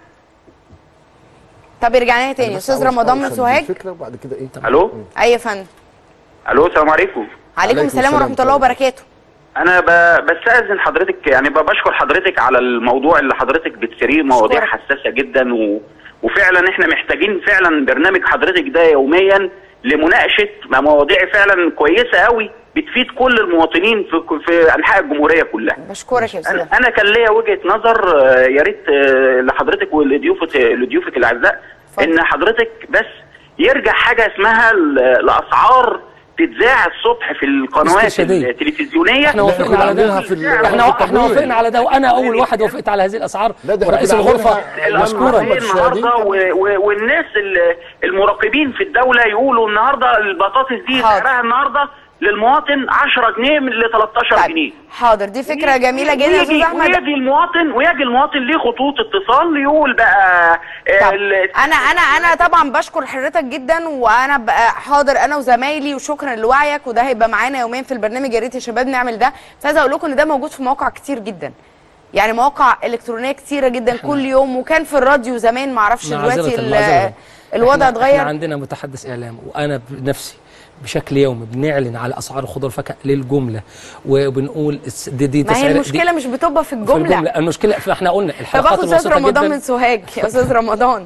طب ارجع لنا تاني بس استاذ عاوز رمضان من أوصل سوهاج للفكره وبعد كده ايه الو اي يا فندم الو السلام عليكم عليكم عليكم السلام ورحمه السلام. الله وبركاته انا ب- بستاذن حضرتك يعني ب- بشكر حضرتك على الموضوع اللي حضرتك بتسريه مواضيع أشكرك. حساسه جدا و... وفعلا احنا محتاجين فعلا برنامج حضرتك ده يوميا لمناقشه مواضيع فعلا كويسه قوي بتفيد كل المواطنين في في انحاء الجمهوريه كلها بشكرك يا استاذ انا أنا كان ليا وجهه نظر آه، يا ريت آه، لحضرتك ولضيوفك لضيوفك الاعزاء اتفضل. ان حضرتك بس يرجع حاجه اسمها ال- الاسعار تتذاع الصبح في القنوات استشهادية. التلفزيونيه احنا وافقنا كنا على ده عاملينها في ال- احنا احنا التموين. وافقنا على ده وانا اول واحد وافقت على هذه الاسعار لا، ده ورئيس كنا الغرفه عاملينها الأسعار مشكورا إيه النهارده و- و- والناس ال- المراقبين في الدوله يقولوا النهارده البطاطس دي حاضر. سعرها النهارده للمواطن 10 جنيه من ل 13 جنيه طيب حاضر دي فكره جميله جدا يا استاذ ويجي- احمد ويجي المواطن ويجي المواطن ليه خطوط اتصال يقول بقى آه، طب ال- انا انا انا طبعا بشكر حضرتك جدا وانا بقى حاضر انا وزمايلي وشكرا لوعيك وده هيبقى معانا يومين في البرنامج يا ريت يا شباب نعمل ده بس عايزه اقول لكم ان ده موجود في مواقع كتير جدا يعني مواقع الكترونيه كتيره جدا كل يوم وكان في الراديو زمان ما اعرفش دلوقتي معذرة- ال- معذرة. الوضع احنا- اتغير احنا عندنا متحدث اعلام وانا بنفسي بشكل يومي بنعلن على اسعار الخضار والفاكهه للجمله وبنقول الس- دي دي ما هي تسعير- دي- المشكله مش بتبقى في في الجمله الجمله المشكله احنا قلنا طب الحلقات اخد استاذ الوسيطه رمضان جدا من سوهاج يا استاذ رمضان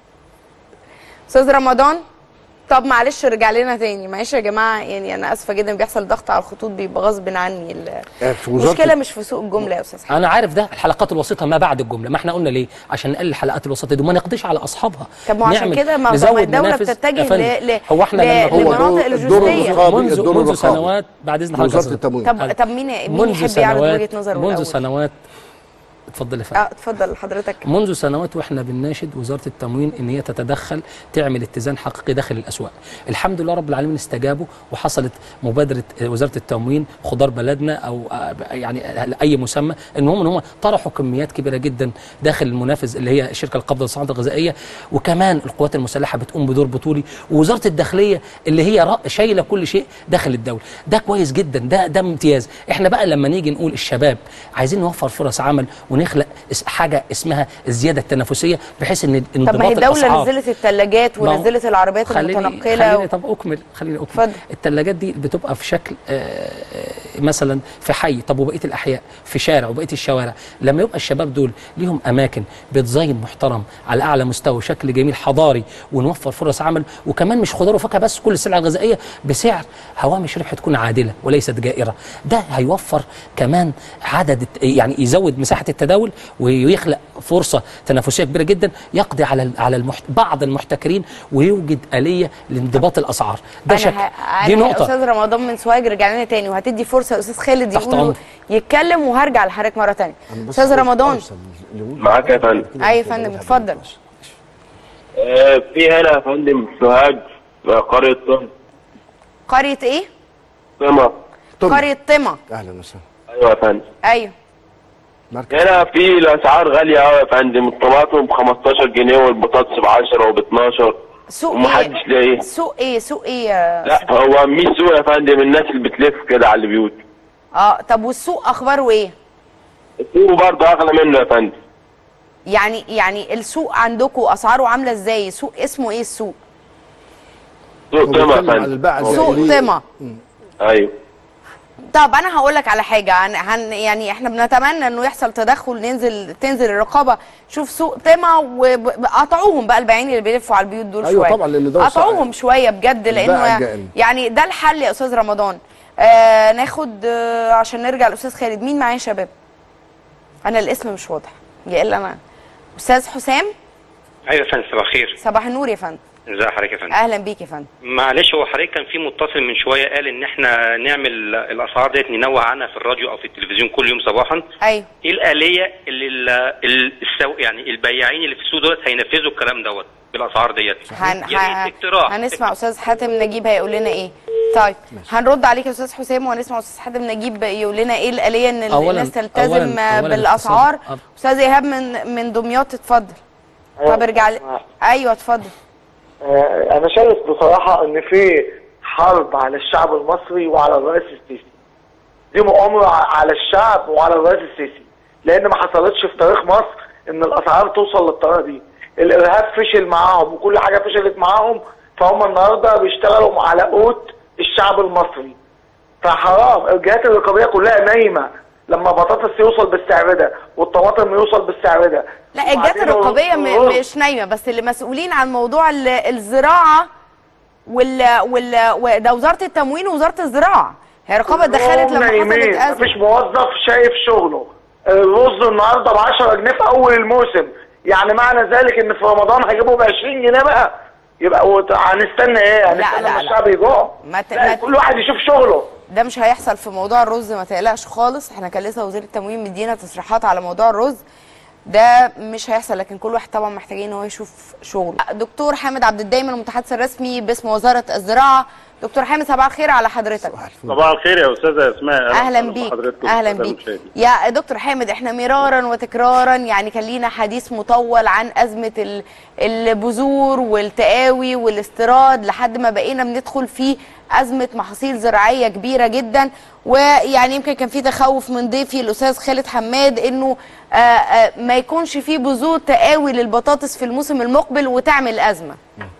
استاذ رمضان طب معلش رجع لنا تاني معلش يا جماعه يعني انا اسفه جدا بيحصل ضغط على الخطوط بيبقى غصب عني ال- آه، في وزارة المشكله مش في سوق الجمله يا استاذ حسن انا عارف ده الحلقات الوسيطه ما بعد الجمله ما احنا قلنا ليه عشان نقلل الحلقات الوسيطه دي وما نقضيش على اصحابها طب ما هو عشان نعمل- كده ما- ما نزود الدولة منافذ. بتتجه يا فندم، ل- ل- هو احنا ل- لما هو لمناطق دور- الدور اللوجستية. الرقابي منذ الدور منذ الرقابي. سنوات بعد اذن وزاره حضرتك التموين طب طب مين مين منذ يحب يعرض سنوات وجهه نظره منذ الأول؟ سنوات اتفضل يا فندم اه اتفضل حضرتك منذ سنوات واحنا بنناشد وزاره التموين ان هي تتدخل تعمل اتزان حقيقي داخل الاسواق. الحمد لله رب العالمين استجابوا وحصلت مبادره وزاره التموين خضار بلدنا او آه، يعني اي مسمى المهم ان هم طرحوا كميات كبيره جدا داخل المنافذ اللي هي شركه القبضه للصناعات الغذائيه وكمان القوات المسلحه بتقوم بدور بطولي ووزاره الداخليه اللي هي رأ- شايله كل شيء داخل الدوله. ده كويس جدا ده ده امتياز. احنا بقى لما نيجي نقول الشباب عايزين نوفر فرص عمل ونخلق اس- حاجه اسمها الزياده التنافسيه بحيث ان انضباط طب ما هي الدوله الأسعار نزلت الثلاجات ما هو- ونزلت العربيات خليني المتنقله خليني و... طب اكمل خليني اكمل اتفضل. الثلاجات دي بتبقى في شكل آه، آه، مثلا في حي طب وبقيه الاحياء في شارع وبقيه الشوارع لما يبقى الشباب دول ليهم اماكن بتزين محترم على اعلى مستوى شكل جميل حضاري ونوفر فرص عمل وكمان مش خضار وفاكهه بس كل السلع الغذائيه بسعر هوامش ربح تكون عادله وليست جائره ده هيوفر كمان عدد الت- يعني يزود مساحه التداول ويخلق فرصه تنافسيه كبيره جدا يقضي على ال- على المحت... بعض المحتكرين ويوجد اليه لانضباط الاسعار ده أنا شكل ه- دي أنا نقطه استاذ رمضان من سوهاج رجع لنا تاني وهتدي فرصه لاستاذ خالد تحت يقول أمرك. يتكلم وهرجع لحضرتك مره تانيه استاذ رمضان معاك يا فندم اي يا فندم اتفضل آه، في هنا يا فندم سوهاج آه، قرية طن قريه ايه طمة طب قريه طمع اهلا وسهلا ايوه يا فندم ايوه مركز هنا في الاسعار غالية قوي يا فندم الطماطم ب 15 جنيه والبطاطس ب 10 وب 12 سوق ومحدش ايه لاقيه سوق ايه سوق ايه يا لا هو مش سوق يا فندم الناس اللي بتلف كده على البيوت اه طب والسوق اخباره ايه السوق برضه اغلى منه يا فندم يعني يعني السوق عندكم اسعاره عامله ازاي سوق اسمه ايه السوق سوق هو طمع يا بيتكلم عن فندم الباعة سوق الجائلية. طمع ايوه طب انا هقول لك على حاجه هن هن يعني احنا بنتمنى انه يحصل تدخل ننزل تنزل الرقابه شوف سوق طمع وقطعوهم بقى البياعين اللي بيلفوا على البيوت دول أيوة شويه طبعاً، لأن ده قطعوهم شويه بجد الباعة لانه الجائل. يعني ده الحل يا استاذ رمضان آه ناخد آه عشان نرجع لاستاذ خالد مين معايا يا شباب انا الاسم مش واضح يا الا انا استاذ حسام ايوه يا فندم صباح الخير صباح النور يا فندم ازي حضرتك يا فندم اهلا بيك يا فندم معلش هو حضرتك كان في متصل من شويه قال ان احنا نعمل الاسعار ديت ننوه عنها في الراديو او في التلفزيون كل يوم صباحا ايوه ايه الاليه اللي ال- ال- السو يعني البياعين اللي في السوق دولت هينفذوا الكلام دوت بالاسعار ديت هن... يعني ه... اقتراح هنسمع استاذ حاتم نجيب هيقول لنا ايه طيب هنرد عليك يا استاذ حسام وهنسمع استاذ حاتم نجيب يقول لنا ايه الاليه ان ال- أولاً- الناس تلتزم أولاً- آه، أولاً بالاسعار اقتصاد- استاذ ايهاب من من دمياط اتفضل طب ارجع لي ايوه اتفضل آه، انا شايف بصراحه ان في حرب على الشعب المصري وعلى الرئيس السيسي دي مؤامره ع- على الشعب وعلى الرئيس السيسي لان ما حصلتش في تاريخ مصر ان الاسعار توصل للطريقه دي الارهاب فشل معاهم وكل حاجه فشلت معاهم فهم النهارده بيشتغلوا على قوت الشعب المصري فحرام الجهات الرقابيه كلها نايمه لما بطاطس يوصل بالسعر ده والطماطم يوصل بالسعر ده لا الجهات وبعدين الرقابيه م- الرز. مش نايمه بس اللي مسؤولين عن موضوع ال- الزراعه وال وال وده وزاره التموين ووزاره الزراعه هي رقابه دخلت لما حصلت نايمين ازمه مفيش موظف شايف شغله الرز النهارده ب 10 جنيه في اول الموسم يعني معنى ذلك ان في رمضان هيجيبوا ب 20 جنيه بقى يبقى وت- هنستنى ايه؟ هنستنى لا، لما لا. الشعب يجوع ما ت- لا ما ت- كل واحد يشوف شغله ده مش هيحصل في موضوع الرز ما تقلقش خالص احنا كان لسه وزير التموين مدينا تصريحات على موضوع الرز ده مش هيحصل لكن كل واحد طبعا محتاجين ان هو يشوف شغله دكتور حامد عبد الدايم المتحدث الرسمي باسم وزاره الزراعه دكتور حامد صباح الخير على حضرتك صباح الخير يا استاذه اسماء اهلا وسهلا بيك بحضرتك اهلا وبالسادة بيك المشاهدين. يا دكتور حامد احنا مرارا وتكرارا يعني كان لينا حديث مطول عن ازمه ال- البذور والتقاوي والاستيراد لحد ما بقينا بندخل في ازمه محاصيل زراعيه كبيره جدا ويعني يمكن كان في تخوف من ضيفي الاستاذ خالد حماد انه آه، آه، ما يكونش في بذور تقاوي للبطاطس في الموسم المقبل وتعمل ازمه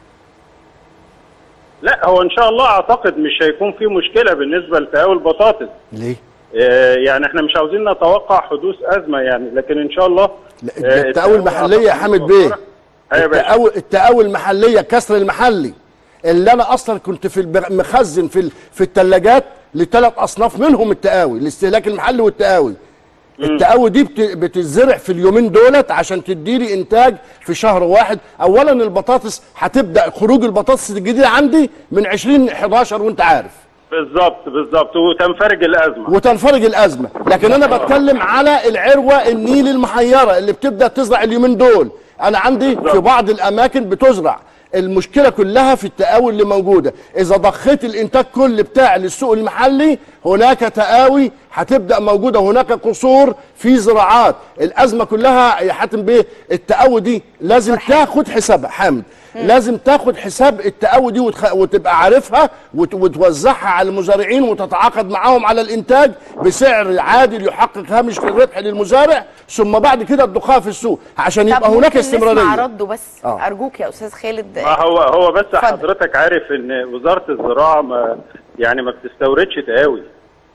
لا هو ان شاء الله اعتقد مش هيكون في مشكله بالنسبه لتهاوي البطاطس ليه؟ آه، يعني احنا مش عاوزين نتوقع حدوث ازمه يعني لكن ان شاء الله لا، آه، التقاوي المحليه يا أعتقد حامد متوفرة. بيه ايوه يا باشا التقاوي التقاوي المحليه كسر المحلي اللي انا اصلا كنت في الب- مخزن في ال- في الثلاجات لثلاث اصناف منهم التقاوي الاستهلاك المحلي والتقاوي التقاوي دي بت- بتزرع في اليومين دولت عشان تديلي انتاج في شهر واحد اولا البطاطس هتبدا خروج البطاطس الجديده عندي من 20 11 وانت عارف بالظبط بالظبط وتنفرج الازمه وتنفرج الازمه لكن انا بتكلم على العروه النيل المحيره اللي بتبدا تزرع اليومين دول انا عندي في بعض الاماكن بتزرع المشكله كلها في التقاوي اللي موجوده اذا ضخيت الانتاج كل بتاع للسوق المحلي هناك تقاوي هتبدا موجوده هناك قصور في زراعات الازمه كلها يا حاتم بيه التقاوي دي لازم تاخد حسابها حامد لازم تاخد حساب التقاوي دي وتخ... وتبقى عارفها وت... وتوزعها على المزارعين وتتعاقد معاهم على الانتاج بسعر عادل يحقق هامش الربح للمزارع ثم بعد كده تضخها في السوق عشان طب يبقى هناك ممكن نسمع استمراريه رده بس آه. ارجوك يا استاذ خالد ما هو هو بس اتفضل. حضرتك عارف ان وزاره الزراعه ما يعني ما بتستوردش تقاوي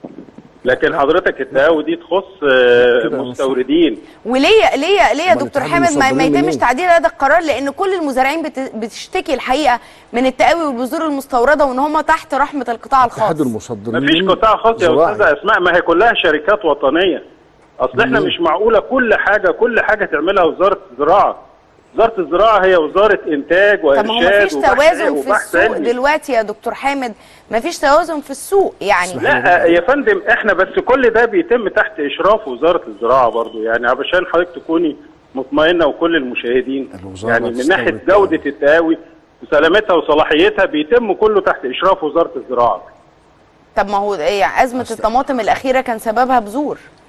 لكن حضرتك التقاوي دي تخص آه، كده مستوردين وليه ليه ليه يا أمال دكتور الاتحاد حامد ما, ما المصدرين يتمش منين؟ تعديل هذا القرار لان كل المزارعين بت- بتشتكي الحقيقه من التقاوي والبذور المستورده وان هم تحت رحمه القطاع اتحاد الخاص المصدرين مفيش قطاع خاص يا زراعي. استاذه اسماء ما هي كلها شركات وطنيه اصل احنا مش معقوله كل حاجه كل حاجه تعملها وزاره الزراعه وزاره الزراعه هي وزاره انتاج طب ما هو وارشاد مفيش وبحث- توازن في وبحث السوق علمي. دلوقتي يا دكتور حامد مفيش توازن في السوق يعني لا يا فندم احنا بس كل ده بيتم تحت اشراف وزاره الزراعه برضو يعني علشان حضرتك تكوني مطمئنه وكل المشاهدين الوزارة يعني من تستورد ناحيه التقاوي. جوده التقاوي وسلامتها وصلاحيتها بيتم كله تحت اشراف وزاره الزراعه طب ما هو إيه ازمه الطماطم الاخيره كان سببها بذور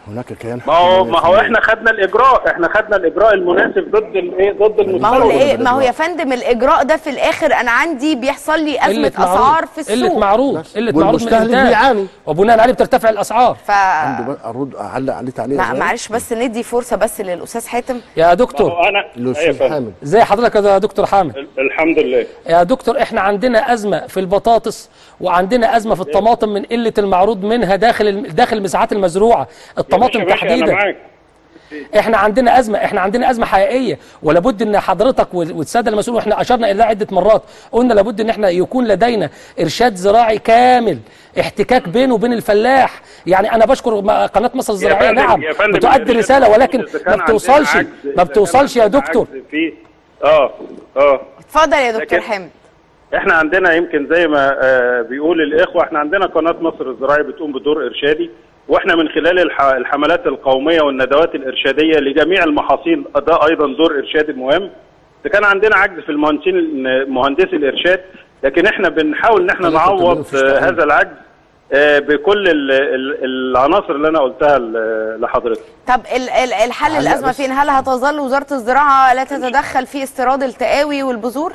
هناك كيان ما هو حكومي ما هو في- احنا خدنا الاجراء احنا خدنا الاجراء المناسب ضد الايه ضد ما هو المستورد الايه ما هو يا فندم الاجراء ده في الاخر انا عندي بيحصل لي ازمه قلة معروض. اسعار في السوق قله معروض بس. قله معروض من والمستهلك الانتاج بيعاني. وبناء عليه بترتفع الاسعار ف عنده بقى ارد اعلق عليه تعليق مع- صغير. معلش بس ندي فرصه بس للاستاذ حاتم يا دكتور انا الاستاذ أيوة فندم. حامد ازي حضرتك يا دكتور حامد الحمد لله يا دكتور احنا عندنا ازمه في البطاطس وعندنا ازمه في الطماطم من قله المعروض منها داخل الم- داخل المساحات المزروعه الطماطم يا باشا انا تحديدا معاك احنا عندنا ازمه احنا عندنا ازمه حقيقيه ولا بد ان حضرتك وال- والساده المسؤول واحنا اشرنا الى ده عده مرات قلنا لابد ان احنا يكون لدينا ارشاد زراعي كامل احتكاك بينه وبين الفلاح يعني انا بشكر م- قناه مصر الزراعيه فندم- نعم يا فندم بتؤدي الإرشاد رساله ولكن إذا كان ما عندنا بتوصلش عجز- ما إذا كان بتوصلش يا عندنا دكتور عجز في اه اه اتفضل يا دكتور لكن- حامد احنا عندنا يمكن زي ما آه بيقول الاخوه احنا عندنا قناه مصر الزراعي بتقوم بدور ارشادي واحنا من خلال الح- الحملات القوميه والندوات الارشاديه لجميع المحاصيل ده ايضا دور ارشادي مهم إذا كان عندنا عجز في المهندسين مهندسي الارشاد لكن احنا بنحاول ان احنا ثلاثة مليون نعوض في اشتغال. آه، هذا العجز آه، بكل ال- ال- العناصر اللي انا قلتها ل- لحضرتك طب ال- ال- الحل علق الازمه بس. فين هل هتظل وزاره الزراعه لا تتدخل في استيراد التقاوي والبذور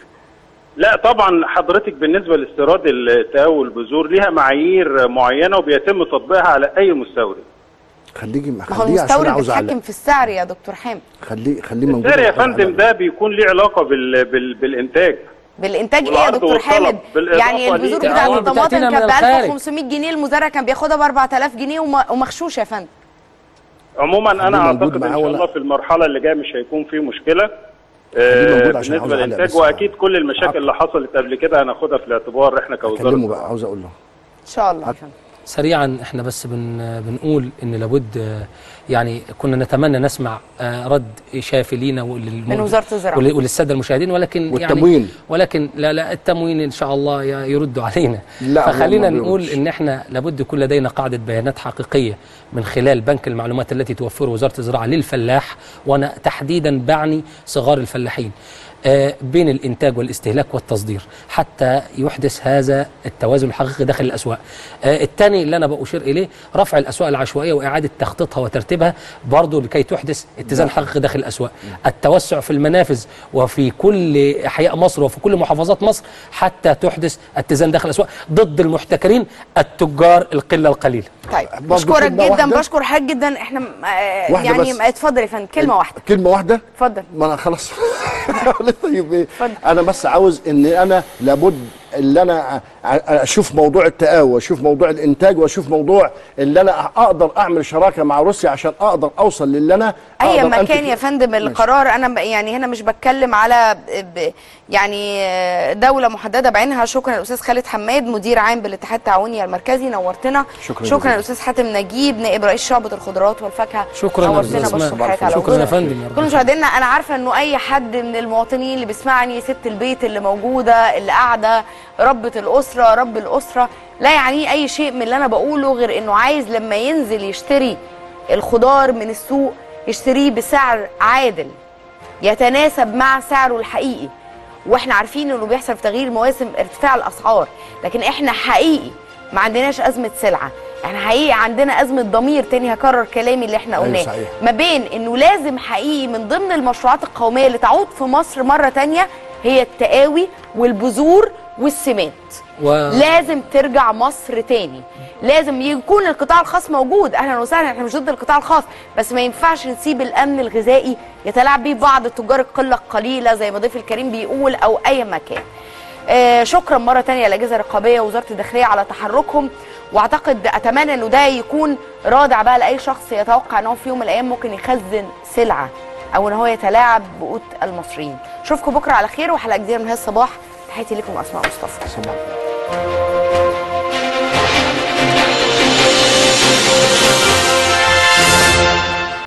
لا طبعا حضرتك بالنسبه لاستيراد التقاوي والبذور ليها معايير معينه وبيتم تطبيقها على اي مستورد خليكي ما هو خليه عشان المستورد عاوز بيتحكم اعلق في السعر يا دكتور حامد خليه خليه موجود السعر يا عشان فندم أعلق. ده بيكون ليه علاقه بال... بال... بالانتاج بالانتاج ايه يا والعرض دكتور والطلب حامد بالإضافة يعني البذور ليه- بتاعت آه، الطماطم بتأتينا كانت من ب الخارج. 1500 جنيه المزارع كان بياخدها ب 4000 جنيه وم- ومخشوش يا فندم عموما انا خليه موجود اعتقد ان معاه شاء ولا- الله في المرحله اللي جايه مش هيكون في مشكله خليه آه، موجود عشان عاوز بالنسبه أعلق للانتاج بس. واكيد كل المشاكل اللي حصلت قبل كده هناخدها في الاعتبار احنا كوزاره كلمه بقى عاوز اقول له ان شاء الله يا فندم سريعا احنا بس بن بنقول ان لابد آه، يعني كنا نتمنى نسمع آه، رد شافي لينا وللم- من وزارة الزراعة. ول- وللساده المشاهدين ولكن والتموين. يعني ولكن لا لا التموين ان شاء الله ي- يردوا علينا لا، هو فخلينا ما نقول بيردش. ان احنا لابد يكون لدينا قاعده بيانات حقيقيه من خلال بنك المعلومات التي توفره وزاره الزراعه للفلاح وانا تحديدا بعني صغار الفلاحين آه، بين الانتاج والاستهلاك والتصدير حتى يحدث هذا التوازن الحقيقي داخل الاسواق. آه، الثاني اللي انا بأشير اليه رفع الاسواق العشوائيه واعاده تخطيطها وترتيبها برضه لكي تحدث اتزان حقيقي داخل الاسواق. التوسع في المنافذ وفي كل احياء مصر وفي كل محافظات مصر حتى تحدث اتزان داخل الاسواق ضد المحتكرين التجار القله القليله. طيب برضه بشكرك كلمة جدا واحدة. بشكر حضرتك جدا احنا آه، واحدة يعني بس. اتفضل يا فندم كلمه واحده كلمه واحده اتفضل ما انا خلاص طيب ايه اتفضل. انا بس عاوز ان انا لابد اللي انا أ- أ- اشوف موضوع التقاوى واشوف موضوع الانتاج واشوف موضوع اللي انا اقدر اعمل شراكه مع روسيا عشان اقدر اوصل للي انا اي أقدر مكان أنتج. يا فندم ماشي. القرار انا ب- يعني هنا مش بتكلم على ب- ب- يعني آه، دوله محدده بعينها شكرا الاستاذ خالد حماد مدير عام بالاتحاد التعاوني المركزي نورتنا شكرا شكرا جزيلا. الاستاذ حاتم نجيب نائب رئيس شعبه الخضروات والفاكهه شكرا يا نورتنا أستاذ بشكر أسماء. حضرتك على شكرا يا وجودك. فندم يا رب كل مشاهدينا انا عارفه انه اي حد من المواطنين اللي بيسمعني ست البيت اللي موجوده اللي قاعده ربة الاسره رب الاسره لا يعنيه اي شيء من اللي انا بقوله غير انه عايز لما ينزل يشتري الخضار من السوق يشتريه بسعر عادل يتناسب مع سعره الحقيقي واحنا عارفين انه بيحصل في تغيير مواسم ارتفاع الاسعار لكن احنا حقيقي ما عندناش ازمه سلعه احنا حقيقي عندنا ازمه ضمير تاني هكرر كلامي اللي احنا أيوة قلناه صحيح. ما بين انه لازم حقيقي من ضمن المشروعات القوميه اللي تعود في مصر مره تانية هي التقاوي والبذور والسمات و... لازم ترجع مصر تاني لازم يكون القطاع الخاص موجود اهلا وسهلا احنا مش ضد القطاع الخاص بس ما ينفعش نسيب الامن الغذائي يتلاعب بيه بعض التجار القله القليله زي ما ضيف الكريم بيقول او اي مكان آه شكرا مره تانية للاجهزه الرقابيه ووزاره الداخليه على تحركهم واعتقد اتمنى انه ده يكون رادع بقى لاي شخص يتوقع ان هو في يوم من الايام ممكن يخزن سلعه او ان هو يتلاعب بقوت المصريين اشوفكم بكره على خير وحلقه جديده من هذا الصباح تحياتي لكم اسماء مصطفى صباح الخير.